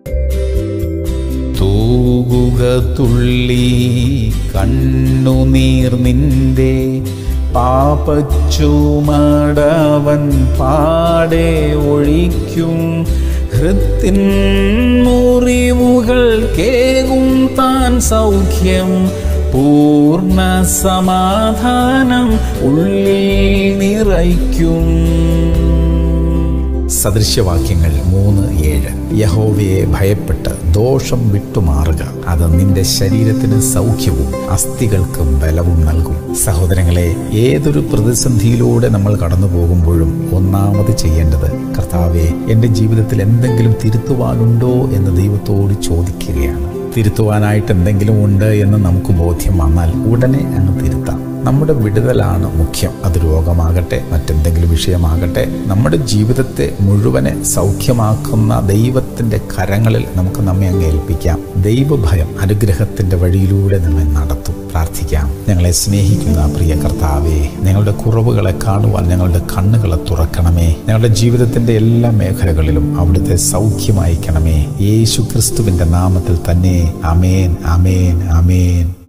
തൂകുക തുള്ളി കണ്ണുനീർ നിന്റെ പാപച്ചുമടവൻ പാടെ ഒഴിക്കും ഹൃത്തിൻ മുറിവുകൾ കേകും താൻ സൗഖ്യം പൂർണ്ണ സമാധാനം ഉള്ളിൽ നിറയ്ക്കും സദൃശ്യവാക്യങ്ങൾ മൂന്ന് ഏഴ് യഹോവയെ ഭയപ്പെട്ട് ദോഷം വിട്ടുമാറുക അത് നിന്റെ ശരീരത്തിന് സൗഖ്യവും അസ്ഥികൾക്ക് ബലവും നൽകും സഹോദരങ്ങളെ ഏതൊരു പ്രതിസന്ധിയിലൂടെ നമ്മൾ കടന്നു പോകുമ്പോഴും ഒന്നാമത് ചെയ്യേണ്ടത് കർത്താവെ എൻ്റെ ജീവിതത്തിൽ എന്തെങ്കിലും തിരുത്തുവാനുണ്ടോ എന്ന് ദൈവത്തോട് ചോദിക്കുകയാണ് തിരുത്തുവാനായിട്ട് എന്തെങ്കിലും ഉണ്ട് എന്ന് നമുക്ക് ബോധ്യം വന്നാൽ ഉടനെ അങ്ങ് തിരുത്താം നമ്മുടെ വിടുതലാണ് മുഖ്യം അത് രോഗമാകട്ടെ മറ്റെന്തെങ്കിലും വിഷയമാകട്ടെ നമ്മുടെ ജീവിതത്തെ മുഴുവനെ സൗഖ്യമാക്കുന്ന ദൈവത്തിൻ്റെ കരങ്ങളിൽ നമുക്ക് നമ്മെ അങ്ങ് ഏൽപ്പിക്കാം ദൈവഭയം അനുഗ്രഹത്തിൻ്റെ വഴിയിലൂടെ നമ്മെ നടത്തും പ്രാർത്ഥിക്കാം ഞങ്ങളെ സ്നേഹിക്കുന്ന പ്രിയ കർത്താവേ ഞങ്ങളുടെ കുറവുകളെ കാണുവാൻ ഞങ്ങളുടെ കണ്ണുകളെ തുറക്കണമേ ഞങ്ങളുടെ ജീവിതത്തിൻ്റെ എല്ലാ മേഖലകളിലും അവിടുത്തെ സൗഖ്യമയക്കണമേ യേശു ക്രിസ്തുവിൻ്റെ നാമത്തിൽ തന്നെ അമേൻ അമേൻ അമേൻ